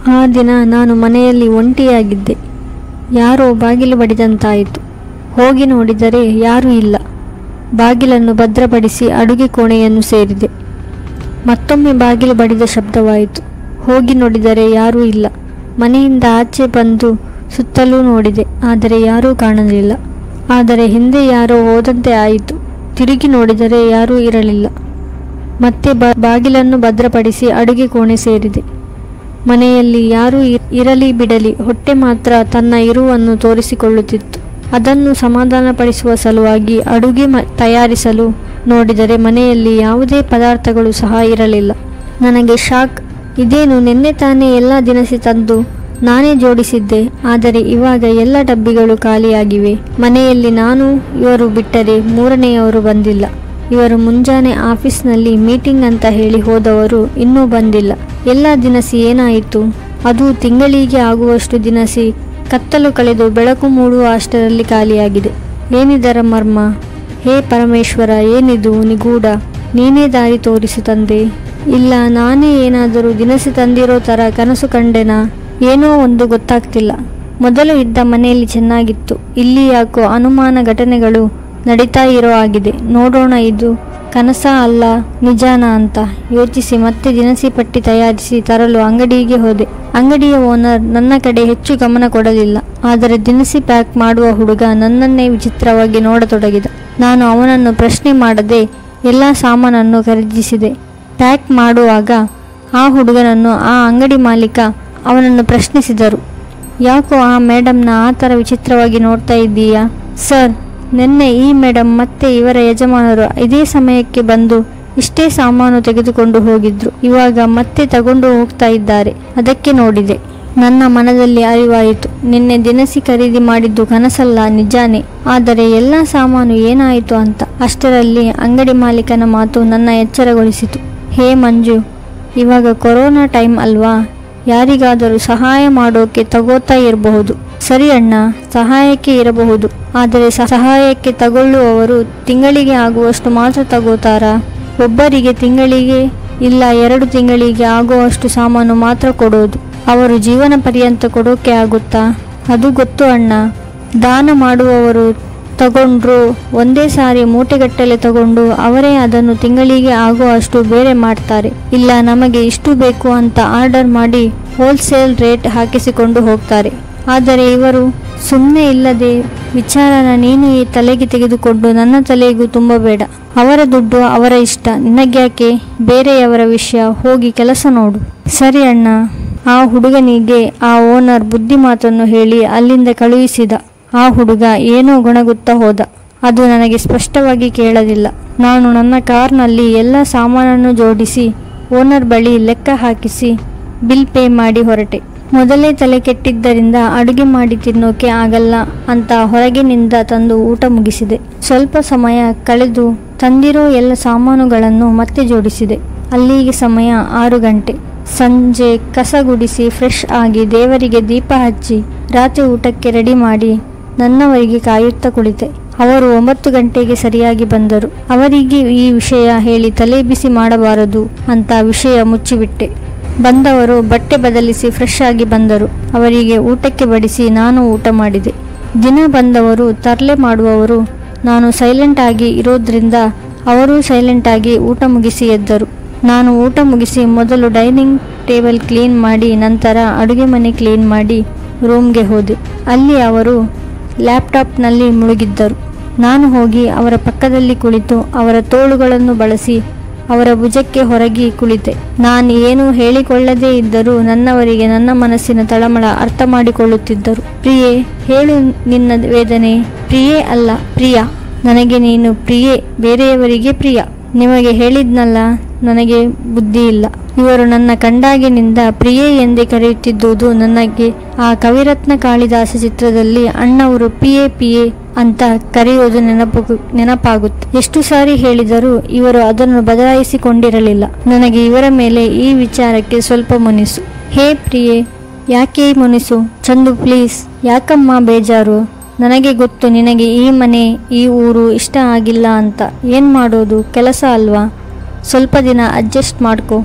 ಆ ದಿನ ನಾನು ಮನೆಯಲ್ಲಿ ಒಂಟಿಯಾಗಿದ್ದೆ ಯಾರೋ ಬಾಗಿಲು ಬಡಿದಂತಾಯಿತು ಹೋಗಿ ನೋಡಿದರೆ ಯಾರೂ ಇಲ್ಲ ಬಾಗಿಲನ್ನು ಭದ್ರಪಡಿಸಿ ಅಡುಗೆ ಕೋಣೆಯನ್ನು ಸೇರಿದೆ ಮತ್ತೊಮ್ಮೆ ಬಾಗಿಲು ಬಡಿದ ಶಬ್ದವಾಯಿತು ಹೋಗಿ ನೋಡಿದರೆ ಯಾರೂ ಇಲ್ಲ ಮನೆಯಿಂದ ಆಚೆ ಬಂದು ಸುತ್ತಲೂ ನೋಡಿದೆ ಆದರೆ ಯಾರೂ ಕಾಣಲಿಲ್ಲ ಆದರೆ ಹಿಂದೆ ಯಾರೋ ಹೋದಂತೆ ಆಯಿತು ತಿರುಗಿ ನೋಡಿದರೆ ಯಾರೂ ಇರಲಿಲ್ಲ ಮತ್ತೆ ಬ ಬಾಗಿಲನ್ನು ಭದ್ರಪಡಿಸಿ ಅಡುಗೆ ಕೋಣೆ ಸೇರಿದೆ ಮನೆಯಲ್ಲಿ ಯಾರೂ ಇ- ಇರಲಿ ಬಿಡಲಿ ಹೊಟ್ಟೆ ಮಾತ್ರ ತನ್ನ ಇರುವನ್ನು ತೋರಿಸಿಕೊಳ್ಳುತ್ತಿತ್ತು ಅದನ್ನು ಸಮಾಧಾನಪಡಿಸುವ ಸಲುವಾಗಿ ಅಡುಗೆ ಮ ತಯಾರಿಸಲು ನೋಡಿದರೆ ಮನೆಯಲ್ಲಿ ಯಾವುದೇ ಪದಾರ್ಥಗಳು ಸಹ ಇರಲಿಲ್ಲ ನನಗೆ ಶಾಕ್ ಇದೇನು ನಿನ್ನೆ ತಾನೇ ಎಲ್ಲ ದಿನಸಿ ತಂದು ನಾನೇ ಜೋಡಿಸಿದ್ದೆ ಆದರೆ ಇವಾಗ ಎಲ್ಲ ಡಬ್ಬಿಗಳು ಖಾಲಿಯಾಗಿವೆ ಮನೆಯಲ್ಲಿ ನಾನು ಇವರು ಬಿಟ್ಟರೆ ಮೂರನೆಯವರು ಬಂದಿಲ್ಲ ಇವರು ಮುಂಜಾನೆ ಆಫೀಸ್ನಲ್ಲಿ ಮೀಟಿಂಗ್ ಅಂತ ಹೇಳಿ ಹೋದವರು ಇನ್ನೂ ಬಂದಿಲ್ಲ ಎಲ್ಲ ದಿನಸಿ ಏನಾಯಿತು ಅದು ತಿಂಗಳಿಗೆ ಆಗುವಷ್ಟು ದಿನಸಿ ಕತ್ತಲು ಕಳೆದು ಬೆಳಕು ಮೂಡುವ ಅಷ್ಟರಲ್ಲಿ ಖಾಲಿಯಾಗಿದೆ ಏನಿದರ ಮರ್ಮ ಹೇ ಪರಮೇಶ್ವರ ಏನಿದು ನಿಗೂಢ ನೀನೇ ದಾರಿ ತೋರಿಸು ತಂದೆ ಇಲ್ಲ ನಾನೇ ಏನಾದರೂ ದಿನಸಿ ತಂದಿರೋ ಥರ ಕನಸು ಕಂಡೆನಾ ಏನೋ ಒಂದು ಗೊತ್ತಾಗ್ತಿಲ್ಲ ಮೊದಲು ಇದ್ದ ಮನೆಯಲ್ಲಿ ಚೆನ್ನಾಗಿತ್ತು ಇಲ್ಲಿ ಯಾಕೋ ಅನುಮಾನ ಘಟನೆಗಳು ನಡೀತಾ ಇರೋ ಆಗಿದೆ ನೋಡೋಣ ಇದು ಕನಸ ಅಲ್ಲ ನಿಜಾನ ಅಂತ ಯೋಚಿಸಿ ಮತ್ತೆ ದಿನಸಿ ಪಟ್ಟಿ ತಯಾರಿಸಿ ತರಲು ಅಂಗಡಿಗೆ ಹೋದೆ ಅಂಗಡಿಯ ಓನರ್ ನನ್ನ ಕಡೆ ಹೆಚ್ಚು ಗಮನ ಕೊಡಲಿಲ್ಲ ಆದರೆ ದಿನಸಿ ಪ್ಯಾಕ್ ಮಾಡುವ ಹುಡುಗ ನನ್ನನ್ನೇ ವಿಚಿತ್ರವಾಗಿ ನೋಡತೊಡಗಿದ ನಾನು ಅವನನ್ನು ಪ್ರಶ್ನೆ ಮಾಡದೆ ಎಲ್ಲ ಸಾಮಾನನ್ನು ಖರೀದಿಸಿದೆ ಪ್ಯಾಕ್ ಮಾಡುವಾಗ ಆ ಹುಡುಗನನ್ನು ಆ ಅಂಗಡಿ ಮಾಲೀಕ ಅವನನ್ನು ಪ್ರಶ್ನಿಸಿದರು ಯಾಕೋ ಆ ಮೇಡಮ್ನ ಆ ಥರ ವಿಚಿತ್ರವಾಗಿ ನೋಡ್ತಾ ಇದ್ದೀಯಾ ಸರ್ ನಿನ್ನೆ ಈ ಮೇಡಮ್ ಮತ್ತೆ ಇವರ ಯಜಮಾನರು ಇದೇ ಸಮಯಕ್ಕೆ ಬಂದು ಇಷ್ಟೇ ಸಾಮಾನು ತೆಗೆದುಕೊಂಡು ಹೋಗಿದ್ರು ಇವಾಗ ಮತ್ತೆ ತಗೊಂಡು ಹೋಗ್ತಾ ಇದ್ದಾರೆ ಅದಕ್ಕೆ ನೋಡಿದೆ ನನ್ನ ಮನದಲ್ಲಿ ಅರಿವಾಯಿತು ನಿನ್ನೆ ದಿನಸಿ ಖರೀದಿ ಮಾಡಿದ್ದು ಕನಸಲ್ಲ ನಿಜಾನೇ ಆದರೆ ಎಲ್ಲ ಸಾಮಾನು ಏನಾಯಿತು ಅಂತ ಅಷ್ಟರಲ್ಲಿ ಅಂಗಡಿ ಮಾಲೀಕನ ಮಾತು ನನ್ನ ಎಚ್ಚರಗೊಳಿಸಿತು ಹೇ ಮಂಜು ಇವಾಗ ಕೊರೋನಾ ಟೈಮ್ ಅಲ್ವಾ ಯಾರಿಗಾದರೂ ಸಹಾಯ ಮಾಡೋಕೆ ತಗೋತಾ ಇರಬಹುದು ಸರಿ ಅಣ್ಣ ಸಹಾಯಕ್ಕೆ ಇರಬಹುದು ಆದರೆ ಸ- ಸಹಾಯಕ್ಕೆ ತಗೊಳ್ಳುವವರು ತಿಂಗಳಿಗೆ ಆಗುವಷ್ಟು ಮಾತ್ರ ತಗೋತಾರಾ ಒಬ್ಬರಿಗೆ ತಿಂಗಳಿಗೆ ಇಲ್ಲ ಎರಡು ತಿಂಗಳಿಗೆ ಆಗುವಷ್ಟು ಸಾಮಾನು ಮಾತ್ರ ಕೊಡೋದು ಅವರು ಜೀವನ ಪರ್ಯಂತ ಕೊಡೋಕೆ ಆಗುತ್ತಾ ಅದು ಗೊತ್ತು ಅಣ್ಣ ದಾನ ಮಾಡುವವರು ತಗೊಂಡ್ರು ಒಂದೇ ಸಾರಿ ಮೂಟೆಗಟ್ಟಲೆ ತಗೊಂಡು ಅವರೇ ಅದನ್ನು ತಿಂಗಳಿಗೆ ಆಗೋ ಅಷ್ಟು ಬೇರೆ ಮಾಡ್ತಾರೆ ಇಲ್ಲ ನಮಗೆ ಇಷ್ಟು ಬೇಕು ಅಂತ ಆರ್ಡರ್ ಮಾಡಿ ಹೋಲ್ಸೇಲ್ ರೇಟ್ ಹಾಕಿಸಿಕೊಂಡು ಹೋಗ್ತಾರೆ ಆದರೆ ಇವರು ಸುಮ್ಮನೆ ಇಲ್ಲದೆ ವಿಚಾರನ ನೀನು ಈ ತಲೆಗೆ ತೆಗೆದುಕೊಂಡು ನನ್ನ ತಲೆಗೂ ತುಂಬಬೇಡ ಅವರ ದುಡ್ಡು ಅವರ ಇಷ್ಟ ನಿನಗ್ಯಾಕೆ ಬೇರೆಯವರ ವಿಷಯ ಹೋಗಿ ಕೆಲಸ ನೋಡು ಸರಿ ಅಣ್ಣ ಆ ಹುಡುಗನಿಗೆ ಆ ಓನರ್ ಬುದ್ಧಿ ಮಾತನ್ನು ಹೇಳಿ ಅಲ್ಲಿಂದ ಕಳುಹಿಸಿದ ಆ ಹುಡುಗ ಏನೋ ಗುಣಗುತ್ತಾ ಹೋದ ಅದು ನನಗೆ ಸ್ಪಷ್ಟವಾಗಿ ಕೇಳಲಿಲ್ಲ ನಾನು ನನ್ನ ಕಾರ್ನಲ್ಲಿ ಎಲ್ಲ ಸಾಮಾನನ್ನು ಜೋಡಿಸಿ ಓನರ್ ಬಳಿ ಲೆಕ್ಕ ಹಾಕಿಸಿ ಬಿಲ್ ಪೇ ಮಾಡಿ ಹೊರಟೆ ಮೊದಲೇ ತಲೆ ಕೆಟ್ಟಿದ್ದರಿಂದ ಅಡುಗೆ ಮಾಡಿ ತಿನ್ನೋಕೆ ಆಗಲ್ಲ ಅಂತ ಹೊರಗಿನಿಂದ ತಂದು ಊಟ ಮುಗಿಸಿದೆ ಸ್ವಲ್ಪ ಸಮಯ ಕಳೆದು ತಂದಿರೋ ಎಲ್ಲ ಸಾಮಾನುಗಳನ್ನು ಮತ್ತೆ ಜೋಡಿಸಿದೆ ಅಲ್ಲಿಗೆ ಸಮಯ ಆರು ಗಂಟೆ ಸಂಜೆ ಕಸ ಗುಡಿಸಿ ಫ್ರೆಶ್ ಆಗಿ ದೇವರಿಗೆ ದೀಪ ಹಚ್ಚಿ ರಾತ್ರಿ ಊಟಕ್ಕೆ ರೆಡಿ ಮಾಡಿ ನನ್ನವರಿಗೆ ಕಾಯುತ್ತಾ ಕುಳಿತೆ ಅವರು ಒಂಬತ್ತು ಗಂಟೆಗೆ ಸರಿಯಾಗಿ ಬಂದರು ಅವರಿಗೆ ಈ ವಿಷಯ ಹೇಳಿ ತಲೆ ಬಿಸಿ ಮಾಡಬಾರದು ಅಂತ ವಿಷಯ ಮುಚ್ಚಿಬಿಟ್ಟೆ ಬಂದವರು ಬಟ್ಟೆ ಬದಲಿಸಿ ಫ್ರೆಶ್ ಆಗಿ ಬಂದರು ಅವರಿಗೆ ಊಟಕ್ಕೆ ಬಡಿಸಿ ನಾನು ಊಟ ಮಾಡಿದೆ ದಿನ ಬಂದವರು ತರಲೆ ಮಾಡುವವರು ನಾನು ಸೈಲೆಂಟ್ ಆಗಿ ಇರೋದ್ರಿಂದ ಅವರೂ ಸೈಲೆಂಟ್ ಆಗಿ ಊಟ ಮುಗಿಸಿ ಎದ್ದರು ನಾನು ಊಟ ಮುಗಿಸಿ ಮೊದಲು ಡೈನಿಂಗ್ ಟೇಬಲ್ ಕ್ಲೀನ್ ಮಾಡಿ ನಂತರ ಅಡುಗೆ ಮನೆ ಕ್ಲೀನ್ ಮಾಡಿ ರೂಮ್ಗೆ ಹೋದೆ ಅಲ್ಲಿ ಅವರು ಲ್ಯಾಪ್ಟಾಪ್ನಲ್ಲಿ ಮುಳುಗಿದ್ದರು ನಾನು ಹೋಗಿ ಅವರ ಪಕ್ಕದಲ್ಲಿ ಕುಳಿತು ಅವರ ತೋಳುಗಳನ್ನು ಬಳಸಿ ಅವರ ಭುಜಕ್ಕೆ ಹೊರಗಿ ಕುಳಿತೆ ನಾನು ಏನು ಹೇಳಿಕೊಳ್ಳದೇ ಇದ್ದರೂ ನನ್ನವರಿಗೆ ನನ್ನ ಮನಸ್ಸಿನ ತಳಮಳ ಅರ್ಥ ಮಾಡಿಕೊಳ್ಳುತ್ತಿದ್ದರು ಪ್ರಿಯೆ ಹೇಳು ನಿನ್ನ ವೇದನೆ ಪ್ರಿಯೇ ಅಲ್ಲ ಪ್ರಿಯ ನನಗೆ ನೀನು ಪ್ರಿಯೆ ಬೇರೆಯವರಿಗೆ ಪ್ರಿಯ ನಿಮಗೆ ಹೇಳಿದ್ನಲ್ಲ ನನಗೆ ಬುದ್ಧಿ ಇಲ್ಲ ಇವರು ನನ್ನ ಕಂಡಾಗಿನಿಂದ ಪ್ರಿಯೆ ಎಂದೇ ಕರೆಯುತ್ತಿದ್ದುದು ನನಗೆ ಆ ಕವಿರತ್ನ ಕಾಳಿದಾಸ ಚಿತ್ರದಲ್ಲಿ ಅಣ್ಣವರು ಪಿಯೆ ಪಿಯೆ ಅಂತ ಕರೆಯೋದು ನೆನಪು ನೆನಪಾಗುತ್ತೆ ಎಷ್ಟು ಸಾರಿ ಹೇಳಿದರೂ ಇವರು ಅದನ್ನು ಬದಲಾಯಿಸಿಕೊಂಡಿರಲಿಲ್ಲ ನನಗೆ ಇವರ ಮೇಲೆ ಈ ವಿಚಾರಕ್ಕೆ ಸ್ವಲ್ಪ ಮುನಿಸು ಹೇ ಪ್ರಿಯೆ ಯಾಕೆ ಈ ಮುನಿಸು ಚಂದು ಪ್ಲೀಸ್ ಯಾಕಮ್ಮ ಬೇಜಾರು ನನಗೆ ಗೊತ್ತು ನಿನಗೆ ಈ ಮನೆ ಈ ಊರು ಇಷ್ಟ ಆಗಿಲ್ಲ ಅಂತ ಏನು ಮಾಡೋದು ಕೆಲಸ ಅಲ್ವಾ ಸ್ವಲ್ಪ ದಿನ ಅಡ್ಜಸ್ಟ್ ಮಾಡ್ಕೊ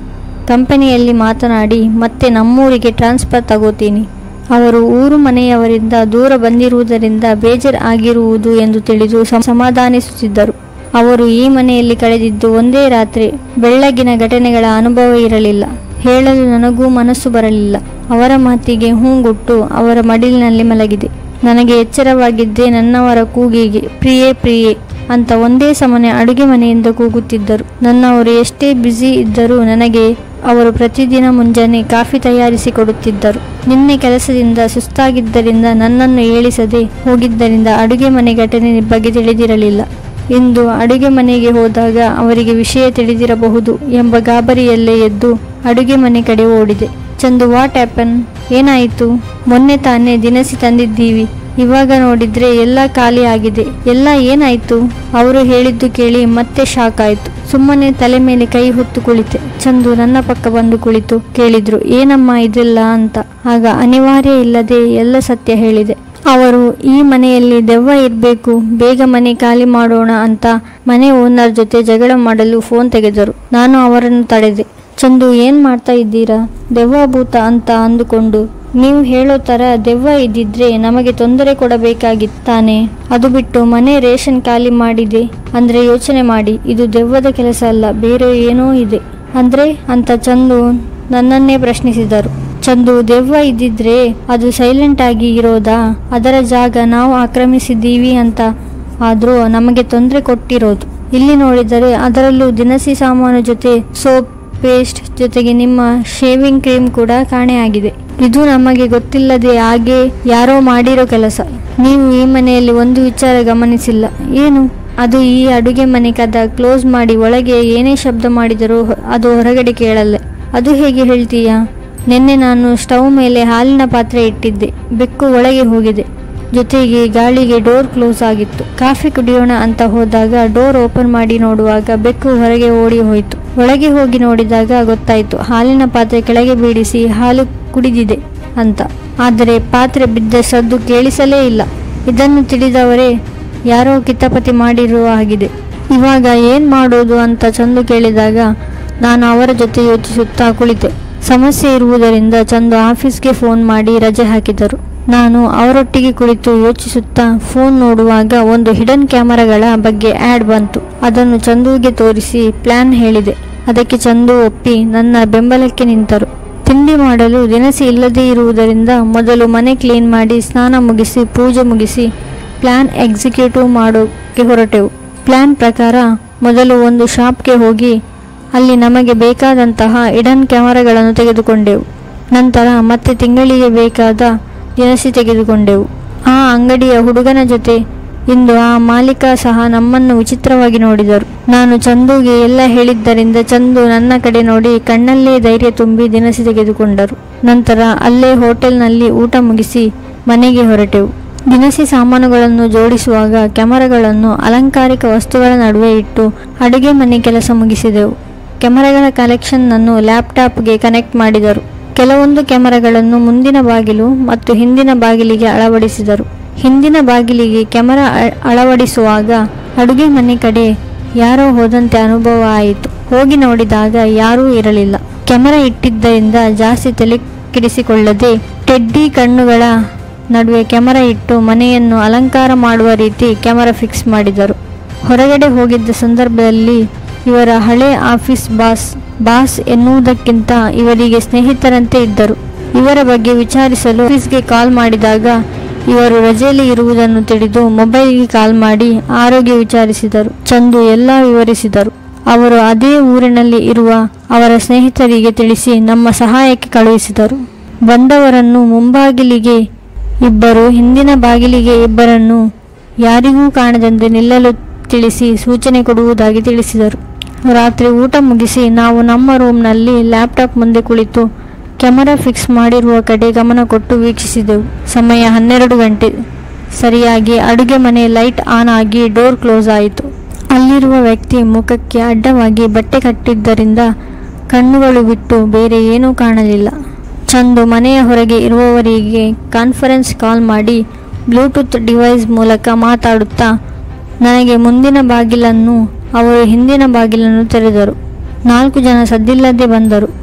ಕಂಪನಿಯಲ್ಲಿ ಮಾತನಾಡಿ ಮತ್ತೆ ನಮ್ಮೂರಿಗೆ ಟ್ರಾನ್ಸ್ಫರ್ ತಗೋತೀನಿ ಅವರು ಊರು ಮನೆಯವರಿಂದ ದೂರ ಬಂದಿರುವುದರಿಂದ ಬೇಜಾರ್ ಆಗಿರುವುದು ಎಂದು ತಿಳಿದು ಸಮ- ಸಮಾಧಾನಿಸುತ್ತಿದ್ದರು ಅವರು ಈ ಮನೆಯಲ್ಲಿ ಕಳೆದಿದ್ದು ಒಂದೇ ರಾತ್ರಿ ಬೆಳ್ಳಗಿನ ಘಟನೆಗಳ ಅನುಭವ ಇರಲಿಲ್ಲ ಹೇಳಲು ನನಗೂ ಮನಸ್ಸು ಬರಲಿಲ್ಲ ಅವರ ಮಾತಿಗೆ ಹೂಗುಟ್ಟು ಅವರ ಮಡಿಲಿನಲ್ಲಿ ಮಲಗಿದೆ ನನಗೆ ಎಚ್ಚರವಾಗಿದ್ದೇ ನನ್ನವರ ಕೂಗಿಗೆ ಪ್ರಿಯೆ ಪ್ರಿಯೆ ಅಂತ ಒಂದೇ ಸಮನೆ ಅಡುಗೆ ಮನೆಯಿಂದ ಕೂಗುತ್ತಿದ್ದರು ನನ್ನವರು ಎಷ್ಟೇ ಬ್ಯುಸಿ ಇದ್ದರೂ ನನಗೆ ಅವರು ಪ್ರತಿದಿನ ಮುಂಜಾನೆ ಕಾಫಿ ತಯಾರಿಸಿ ಕೊಡುತ್ತಿದ್ದರು ನಿನ್ನೆ ಕೆಲಸದಿಂದ ಸುಸ್ತಾಗಿದ್ದರಿಂದ ನನ್ನನ್ನು ಏಳಿಸದೆ ಹೋಗಿದ್ದರಿಂದ ಅಡುಗೆ ಮನೆ ಘಟನೆ ಬಗ್ಗೆ ತಿಳಿದಿರಲಿಲ್ಲ ಇಂದು ಅಡುಗೆ ಮನೆಗೆ ಹೋದಾಗ ಅವರಿಗೆ ವಿಷಯ ತಿಳಿದಿರಬಹುದು ಎಂಬ ಗಾಬರಿಯಲ್ಲೇ ಎದ್ದು ಅಡುಗೆ ಮನೆ ಕಡೆ ಓಡಿದೆ ಚಂದು ವಾಟ್ ಆ್ಯಪನ್ ಏನಾಯಿತು ಮೊನ್ನೆ ತಾನೇ ದಿನಸಿ ತಂದಿದ್ದೀವಿ ಇವಾಗ ನೋಡಿದ್ರೆ ಎಲ್ಲ ಖಾಲಿ ಆಗಿದೆ ಎಲ್ಲ ಏನಾಯ್ತು ಅವರು ಹೇಳಿದ್ದು ಕೇಳಿ ಮತ್ತೆ ಶಾಕ್ ಆಯ್ತು ಸುಮ್ಮನೆ ತಲೆ ಮೇಲೆ ಕೈ ಹೊತ್ತು ಕುಳಿತೆ ಚಂದು ನನ್ನ ಪಕ್ಕ ಬಂದು ಕುಳಿತು ಕೇಳಿದ್ರು ಏನಮ್ಮ ಇದೆಲ್ಲ ಅಂತ ಆಗ ಅನಿವಾರ್ಯ ಇಲ್ಲದೆ ಎಲ್ಲ ಸತ್ಯ ಹೇಳಿದೆ ಅವರು ಈ ಮನೆಯಲ್ಲಿ ದೆವ್ವ ಇರಬೇಕು ಬೇಗ ಮನೆ ಖಾಲಿ ಮಾಡೋಣ ಅಂತ ಮನೆ ಓನರ್ ಜೊತೆ ಜಗಳ ಮಾಡಲು ಫೋನ್ ತೆಗೆದರು ನಾನು ಅವರನ್ನು ತಡೆದೆ ಚಂದು ಏನ್ ಮಾಡ್ತಾ ಇದ್ದೀರಾ ದೆವ್ವ ಭೂತ ಅಂತ ಅಂದುಕೊಂಡು ನೀವು ಹೇಳೋ ತರ ದೆವ್ವ ಇದ್ದಿದ್ರೆ ನಮಗೆ ತೊಂದರೆ ಕೊಡಬೇಕಾಗಿತ್ತಾನೆ ಅದು ಬಿಟ್ಟು ಮನೆ ರೇಷನ್ ಖಾಲಿ ಮಾಡಿದೆ ಅಂದ್ರೆ ಯೋಚನೆ ಮಾಡಿ ಇದು ದೆವ್ವದ ಕೆಲಸ ಅಲ್ಲ ಬೇರೆ ಏನೋ ಇದೆ ಅಂದ್ರೆ ಅಂತ ಚಂದು ನನ್ನನ್ನೇ ಪ್ರಶ್ನಿಸಿದರು ಚಂದು ದೆವ್ವ ಇದ್ದಿದ್ರೆ ಅದು ಸೈಲೆಂಟ್ ಆಗಿ ಇರೋದಾ ಅದರ ಜಾಗ ನಾವು ಆಕ್ರಮಿಸಿದ್ದೀವಿ ಅಂತ ಆದ್ರೂ ನಮಗೆ ತೊಂದರೆ ಕೊಟ್ಟಿರೋದು ಇಲ್ಲಿ ನೋಡಿದರೆ ಅದರಲ್ಲೂ ದಿನಸಿ ಸಾಮಾನು ಜೊತೆ ಸೋಪ್ ಪೇಸ್ಟ್ ಜೊತೆಗೆ ನಿಮ್ಮ ಶೇವಿಂಗ್ ಕ್ರೀಮ್ ಕೂಡ ಕಾಣೆಯಾಗಿದೆ ಇದು ನಮಗೆ ಗೊತ್ತಿಲ್ಲದೆ ಹಾಗೆ ಯಾರೋ ಮಾಡಿರೋ ಕೆಲಸ ನೀವು ಈ ಮನೆಯಲ್ಲಿ ಒಂದು ವಿಚಾರ ಗಮನಿಸಿಲ್ಲ ಏನು ಅದು ಈ ಅಡುಗೆ ಮನೆ ಕದ ಕ್ಲೋಸ್ ಮಾಡಿ ಒಳಗೆ ಏನೇ ಶಬ್ದ ಮಾಡಿದರೂ ಹೊ- ಅದು ಹೊರಗಡೆ ಕೇಳಲ್ಲ ಅದು ಹೇಗೆ ಹೇಳ್ತೀಯಾ ನಿನ್ನೆ ನಾನು ಸ್ಟವ್ ಮೇಲೆ ಹಾಲಿನ ಪಾತ್ರೆ ಇಟ್ಟಿದ್ದೆ ಬೆಕ್ಕು ಒಳಗೆ ಹೋಗಿದೆ ಜೊತೆಗೆ ಗಾಳಿಗೆ ಡೋರ್ ಕ್ಲೋಸ್ ಆಗಿತ್ತು ಕಾಫಿ ಕುಡಿಯೋಣ ಅಂತ ಹೋದಾಗ ಡೋರ್ ಓಪನ್ ಮಾಡಿ ನೋಡುವಾಗ ಬೆಕ್ಕು ಹೊರಗೆ ಓಡಿ ಹೋಯಿತು ಒಳಗೆ ಹೋಗಿ ನೋಡಿದಾಗ ಗೊತ್ತಾಯಿತು ಹಾಲಿನ ಪಾತ್ರೆ ಕೆಳಗೆ ಬೀಳಿಸಿ ಹಾಲು ಕುಡಿದಿದೆ ಅಂತ ಆದರೆ ಪಾತ್ರೆ ಬಿದ್ದ ಸದ್ದು ಕೇಳಿಸಲೇ ಇಲ್ಲ ಇದನ್ನು ತಿಳಿದವರೇ ಯಾರೋ ಕಿತಾಪತಿ ಮಾಡಿರುವ ಹಾಗಿದೆ ಇವಾಗ ಏನ್ ಮಾಡೋದು ಅಂತ ಚಂದು ಕೇಳಿದಾಗ ನಾನು ಅವರ ಜೊತೆ ಯೋಚಿಸುತ್ತಾ ಕುಳಿತೆ ಸಮಸ್ಯೆ ಇರುವುದರಿಂದ ಚಂದು ಆಫೀಸ್ಗೆ ಫೋನ್ ಮಾಡಿ ರಜೆ ಹಾಕಿದರು ನಾನು ಅವರೊಟ್ಟಿಗೆ ಕುಳಿತು ಯೋಚಿಸುತ್ತಾ ಫೋನ್ ನೋಡುವಾಗ ಒಂದು ಹಿಡನ್ ಕ್ಯಾಮರಾಗಳ ಬಗ್ಗೆ ಆ್ಯಡ್ ಬಂತು ಅದನ್ನು ಚಂದುಗೆ ತೋರಿಸಿ ಪ್ಲಾನ್ ಹೇಳಿದೆ ಅದಕ್ಕೆ ಚಂದು ಒಪ್ಪಿ ನನ್ನ ಬೆಂಬಲಕ್ಕೆ ನಿಂತರು ತಿಂಡಿ ಮಾಡಲು ದಿನಸಿ ಇಲ್ಲದೇ ಇರುವುದರಿಂದ ಮೊದಲು ಮನೆ ಕ್ಲೀನ್ ಮಾಡಿ ಸ್ನಾನ ಮುಗಿಸಿ ಪೂಜೆ ಮುಗಿಸಿ ಪ್ಲಾನ್ ಎಕ್ಸಿಕ್ಯೂಟಿವ್ ಮಾಡೋಕ್ಕೆ ಹೊರಟೆವು ಪ್ಲಾನ್ ಪ್ರಕಾರ ಮೊದಲು ಒಂದು ಶಾಪ್ಗೆ ಹೋಗಿ ಅಲ್ಲಿ ನಮಗೆ ಬೇಕಾದಂತಹ ಇಡನ್ ಕ್ಯಾಮರಾಗಳನ್ನು ತೆಗೆದುಕೊಂಡೆವು ನಂತರ ಮತ್ತೆ ತಿಂಗಳಿಗೆ ಬೇಕಾದ ದಿನಸಿ ತೆಗೆದುಕೊಂಡೆವು ಆ ಅಂಗಡಿಯ ಹುಡುಗನ ಜೊತೆ ಇಂದು ಆ ಮಾಲೀಕ ಸಹ ನಮ್ಮನ್ನು ವಿಚಿತ್ರವಾಗಿ ನೋಡಿದರು ನಾನು ಚಂದುಗೆ ಎಲ್ಲ ಹೇಳಿದ್ದರಿಂದ ಚಂದು ನನ್ನ ಕಡೆ ನೋಡಿ ಕಣ್ಣಲ್ಲೇ ಧೈರ್ಯ ತುಂಬಿ ದಿನಸಿ ತೆಗೆದುಕೊಂಡರು ನಂತರ ಅಲ್ಲೇ ಹೋಟೆಲ್ನಲ್ಲಿ ಊಟ ಮುಗಿಸಿ ಮನೆಗೆ ಹೊರಟೆವು ದಿನಸಿ ಸಾಮಾನುಗಳನ್ನು ಜೋಡಿಸುವಾಗ ಕ್ಯಾಮರಾಗಳನ್ನು ಅಲಂಕಾರಿಕ ವಸ್ತುಗಳ ನಡುವೆ ಇಟ್ಟು ಅಡುಗೆ ಮನೆ ಕೆಲಸ ಮುಗಿಸಿದೆವು ಕ್ಯಾಮರಾಗಳ ಕಲೆಕ್ಷನ್ನನ್ನು ಲ್ಯಾಪ್ಟಾಪ್ಗೆ ಕನೆಕ್ಟ್ ಮಾಡಿದರು ಕೆಲವೊಂದು ಕ್ಯಾಮರಾಗಳನ್ನು ಮುಂದಿನ ಬಾಗಿಲು ಮತ್ತು ಹಿಂದಿನ ಬಾಗಿಲಿಗೆ ಅಳವಡಿಸಿದರು ಹಿಂದಿನ ಬಾಗಿಲಿಗೆ ಕ್ಯಾಮರಾ ಅ- ಅಳವಡಿಸುವಾಗ ಅಡುಗೆ ಮನೆ ಕಡೆ ಯಾರೋ ಹೋದಂತೆ ಅನುಭವ ಆಯಿತು ಹೋಗಿ ನೋಡಿದಾಗ ಯಾರೂ ಇರಲಿಲ್ಲ ಕ್ಯಾಮರಾ ಇಟ್ಟಿದ್ದರಿಂದ ಜಾಸ್ತಿ ತಲೆ ಕೆಡಿಸಿಕೊಳ್ಳದೆ ಟೆಡ್ಡಿ ಕಣ್ಣುಗಳ ನಡುವೆ ಕ್ಯಾಮರಾ ಇಟ್ಟು ಮನೆಯನ್ನು ಅಲಂಕಾರ ಮಾಡುವ ರೀತಿ ಕ್ಯಾಮರಾ ಫಿಕ್ಸ್ ಮಾಡಿದರು ಹೊರಗಡೆ ಹೋಗಿದ್ದ ಸಂದರ್ಭದಲ್ಲಿ ಇವರ ಹಳೆ ಆಫೀಸ್ ಬಾಸ್ ಬಾಸ್ ಎನ್ನುವುದಕ್ಕಿಂತ ಇವರಿಗೆ ಸ್ನೇಹಿತರಂತೆ ಇದ್ದರು ಇವರ ಬಗ್ಗೆ ವಿಚಾರಿಸಲು ಆಫೀಸ್ಗೆ ಕಾಲ್ ಮಾಡಿದಾಗ ಇವರು ರಜೆಯಲ್ಲಿ ಇರುವುದನ್ನು ತಿಳಿದು ಮೊಬೈಲ್ಗೆ ಕಾಲ್ ಮಾಡಿ ಆರೋಗ್ಯ ವಿಚಾರಿಸಿದರು ಚಂದು ಎಲ್ಲ ವಿವರಿಸಿದರು ಅವರು ಅದೇ ಊರಿನಲ್ಲಿ ಇರುವ ಅವರ ಸ್ನೇಹಿತರಿಗೆ ತಿಳಿಸಿ ನಮ್ಮ ಸಹಾಯಕ್ಕೆ ಕಳುಹಿಸಿದರು ಬಂದವರನ್ನು ಮುಂಬಾಗಿಲಿಗೆ ಇಬ್ಬರು ಹಿಂದಿನ ಬಾಗಿಲಿಗೆ ಇಬ್ಬರನ್ನು ಯಾರಿಗೂ ಕಾಣದಂತೆ ನಿಲ್ಲಲು ತಿಳಿಸಿ ಸೂಚನೆ ಕೊಡುವುದಾಗಿ ತಿಳಿಸಿದರು ರಾತ್ರಿ ಊಟ ಮುಗಿಸಿ ನಾವು ನಮ್ಮ ರೂಮ್ನಲ್ಲಿ ಲ್ಯಾಪ್ಟಾಪ್ ಮುಂದೆ ಕುಳಿತು ಕ್ಯಾಮರಾ ಫಿಕ್ಸ್ ಮಾಡಿರುವ ಕಡೆ ಗಮನ ಕೊಟ್ಟು ವೀಕ್ಷಿಸಿದೆವು ಸಮಯ ಹನ್ನೆರಡು ಗಂಟೆ ಸರಿಯಾಗಿ ಅಡುಗೆ ಮನೆ ಲೈಟ್ ಆನ್ ಆಗಿ ಡೋರ್ ಕ್ಲೋಸ್ ಆಯಿತು ಅಲ್ಲಿರುವ ವ್ಯಕ್ತಿ ಮುಖಕ್ಕೆ ಅಡ್ಡವಾಗಿ ಬಟ್ಟೆ ಕಟ್ಟಿದ್ದರಿಂದ ಕಣ್ಣುಗಳು ಬಿಟ್ಟು ಬೇರೆ ಏನೂ ಕಾಣಲಿಲ್ಲ ಚಂದು ಮನೆಯ ಹೊರಗೆ ಇರುವವರಿಗೆ ಕಾನ್ಫರೆನ್ಸ್ ಕಾಲ್ ಮಾಡಿ ಬ್ಲೂಟೂತ್ ಡಿವೈಸ್ ಮೂಲಕ ಮಾತಾಡುತ್ತಾ ನನಗೆ ಮುಂದಿನ ಬಾಗಿಲನ್ನು ಅವರು ಹಿಂದಿನ ಬಾಗಿಲನ್ನು ತೆರೆದರು ನಾಲ್ಕು ಜನ ಸದ್ದಿಲ್ಲದೆ ಬಂದರು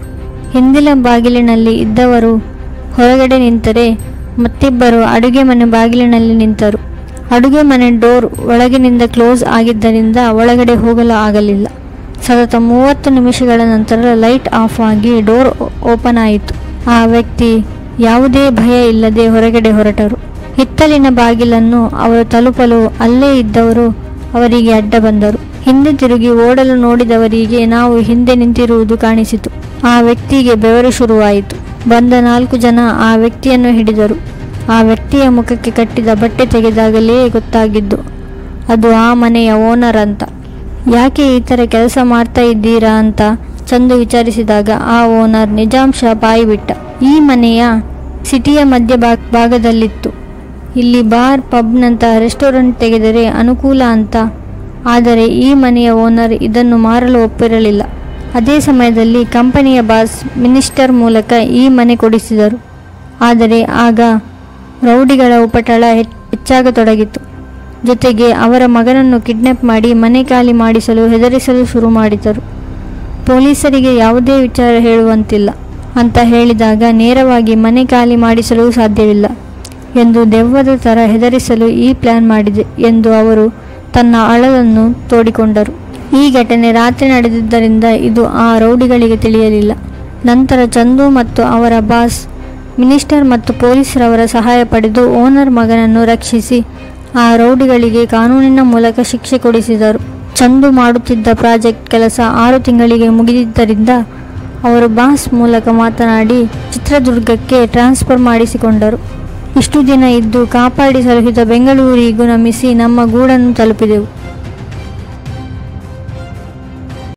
ಹಿಂದಿನ ಬಾಗಿಲಿನಲ್ಲಿ ಇದ್ದವರು ಹೊರಗಡೆ ನಿಂತರೆ ಮತ್ತಿಬ್ಬರು ಅಡುಗೆ ಮನೆ ಬಾಗಿಲಿನಲ್ಲಿ ನಿಂತರು ಅಡುಗೆ ಮನೆ ಡೋರ್ ಒಳಗಿನಿಂದ ಕ್ಲೋಸ್ ಆಗಿದ್ದರಿಂದ ಒಳಗಡೆ ಹೋಗಲು ಆಗಲಿಲ್ಲ ಸತತ ಮೂವತ್ತು ನಿಮಿಷಗಳ ನಂತರ ಲೈಟ್ ಆಫ್ ಆಗಿ ಡೋರ್ ಓಪನ್ ಆಯಿತು ಆ ವ್ಯಕ್ತಿ ಯಾವುದೇ ಭಯ ಇಲ್ಲದೆ ಹೊರಗಡೆ ಹೊರಟರು ಹಿತ್ತಲಿನ ಬಾಗಿಲನ್ನು ಅವರು ತಲುಪಲು ಅಲ್ಲೇ ಇದ್ದವರು ಅವರಿಗೆ ಅಡ್ಡ ಬಂದರು ಹಿಂದೆ ತಿರುಗಿ ಓಡಲು ನೋಡಿದವರಿಗೆ ನಾವು ಹಿಂದೆ ನಿಂತಿರುವುದು ಕಾಣಿಸಿತು ಆ ವ್ಯಕ್ತಿಗೆ ಬೆವರು ಶುರುವಾಯಿತು ಬಂದ ನಾಲ್ಕು ಜನ ಆ ವ್ಯಕ್ತಿಯನ್ನು ಹಿಡಿದರು ಆ ವ್ಯಕ್ತಿಯ ಮುಖಕ್ಕೆ ಕಟ್ಟಿದ ಬಟ್ಟೆ ತೆಗೆದಾಗಲೇ ಗೊತ್ತಾಗಿದ್ದು ಅದು ಆ ಮನೆಯ ಓನರ್ ಅಂತ ಯಾಕೆ ಈ ಥರ ಕೆಲಸ ಮಾಡ್ತಾ ಇದ್ದೀರಾ ಅಂತ ಚಂದು ವಿಚಾರಿಸಿದಾಗ ಆ ಓನರ್ ನಿಜಾಂಶ ಬಾಯಿ ಬಿಟ್ಟ ಈ ಮನೆಯ ಸಿಟಿಯ ಮಧ್ಯ ಭಾಗ ಭಾಗದಲ್ಲಿತ್ತು ಇಲ್ಲಿ ಬಾರ್ ಪಬ್ನಂತ ರೆಸ್ಟೋರೆಂಟ್ ತೆಗೆದರೆ ಅನುಕೂಲ ಅಂತ ಆದರೆ ಈ ಮನೆಯ ಓನರ್ ಇದನ್ನು ಮಾರಲು ಒಪ್ಪಿರಲಿಲ್ಲ ಅದೇ ಸಮಯದಲ್ಲಿ ಕಂಪನಿಯ ಬಾಸ್ ಮಿನಿಸ್ಟರ್ ಮೂಲಕ ಈ ಮನೆ ಕೊಡಿಸಿದರು ಆದರೆ ಆಗ ರೌಡಿಗಳ ಉಪಟಳ ಹೆಚ್- ಹೆಚ್ಚಾಗತೊಡಗಿತು ಜೊತೆಗೆ ಅವರ ಮಗನನ್ನು ಕಿಡ್ನಾಪ್ ಮಾಡಿ ಮನೆ ಖಾಲಿ ಮಾಡಿಸಲು ಹೆದರಿಸಲು ಶುರು ಮಾಡಿದರು ಪೊಲೀಸರಿಗೆ ಯಾವುದೇ ವಿಚಾರ ಹೇಳುವಂತಿಲ್ಲ ಅಂತ ಹೇಳಿದಾಗ ನೇರವಾಗಿ ಮನೆ ಖಾಲಿ ಮಾಡಿಸಲು ಸಾಧ್ಯವಿಲ್ಲ ಎಂದು ದೆವ್ವದ ಥರ ಹೆದರಿಸಲು ಈ ಪ್ಲಾನ್ ಮಾಡಿದೆ ಎಂದು ಅವರು ತನ್ನ ಅಳಲನ್ನು ತೋಡಿಕೊಂಡರು ಈ ಘಟನೆ ರಾತ್ರಿ ನಡೆದಿದ್ದರಿಂದ ಇದು ಆ ರೌಡಿಗಳಿಗೆ ತಿಳಿಯಲಿಲ್ಲ ನಂತರ ಚಂದು ಮತ್ತು ಅವರ ಬಾಸ್ ಮಿನಿಸ್ಟರ್ ಮತ್ತು ಪೊಲೀಸರವರ ಸಹಾಯ ಪಡೆದು ಓನರ್ ಮಗನನ್ನು ರಕ್ಷಿಸಿ ಆ ರೌಡಿಗಳಿಗೆ ಕಾನೂನಿನ ಮೂಲಕ ಶಿಕ್ಷೆ ಕೊಡಿಸಿದರು ಚಂದು ಮಾಡುತ್ತಿದ್ದ ಪ್ರಾಜೆಕ್ಟ್ ಕೆಲಸ ಆರು ತಿಂಗಳಿಗೆ ಮುಗಿದಿದ್ದರಿಂದ ಅವರು ಬಾಸ್ ಮೂಲಕ ಮಾತನಾಡಿ ಚಿತ್ರದುರ್ಗಕ್ಕೆ ಟ್ರಾನ್ಸ್ಫರ್ ಮಾಡಿಸಿಕೊಂಡರು ಇಷ್ಟು ದಿನ ಇದ್ದು ಕಾಪಾಡಿ ಸಲಹಿದ ಬೆಂಗಳೂರಿಗೂ ನಮಿಸಿ ನಮ್ಮ ಗೂಡನ್ನು ತಲುಪಿದೆವು